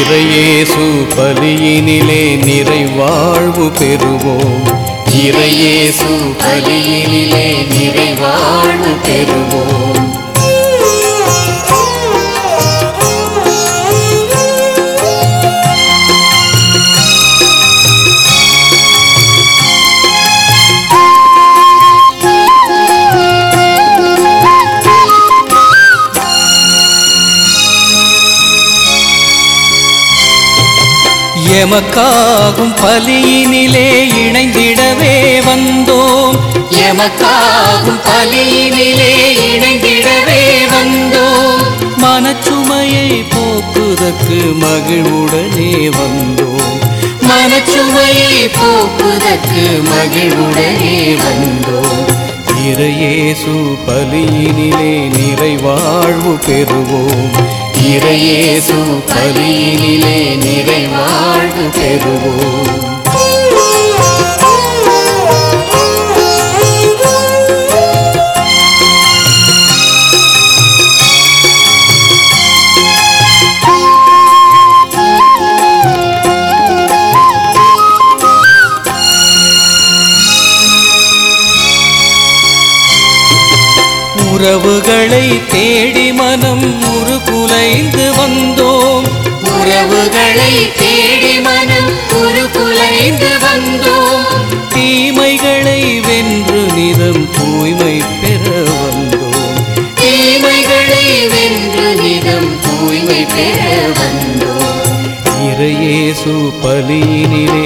இறையேசு பலியினிலே நிறைவாழ்வு பெறுவோம் இறையேசு பலியினிலே நிறைவாழ்வு பெறுவோம் எமக்காகும் பலியினிலே இணைந்திடவே வந்தோம் எமக்காகும் பலியினிலே இணைந்திடவே வந்தோம் மனச்சுமையை போக்குதற்கு மகிழ்வுடனே வந்தோம் மனச்சுமையை போக்குதற்கு மகிழ்வுடனே வந்தோம் இறையேசு பலியினிலே நிறைவாழ்வு பெறுவோம் இறையேசு பலியினிலே நிறைவாழ்வு பெறுவோம் உறவுகளை தேடி மனம் உருகுலைந்து வந்தோம் உறவுகளை தேடி மனம் உருகுலைந்து வந்தோம் தீமைகளை வென்று நிதம் தூய்மை பெற வந்தோம் தீமைகளை வென்று நிதம் தூய்மை பெற வந்தோம் இறையேசு பலியினிலே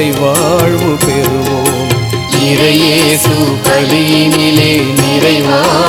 நிறைவாழ்வு பெறுவோம் இறையேசு பலியினிலே நிறைவாழ்வு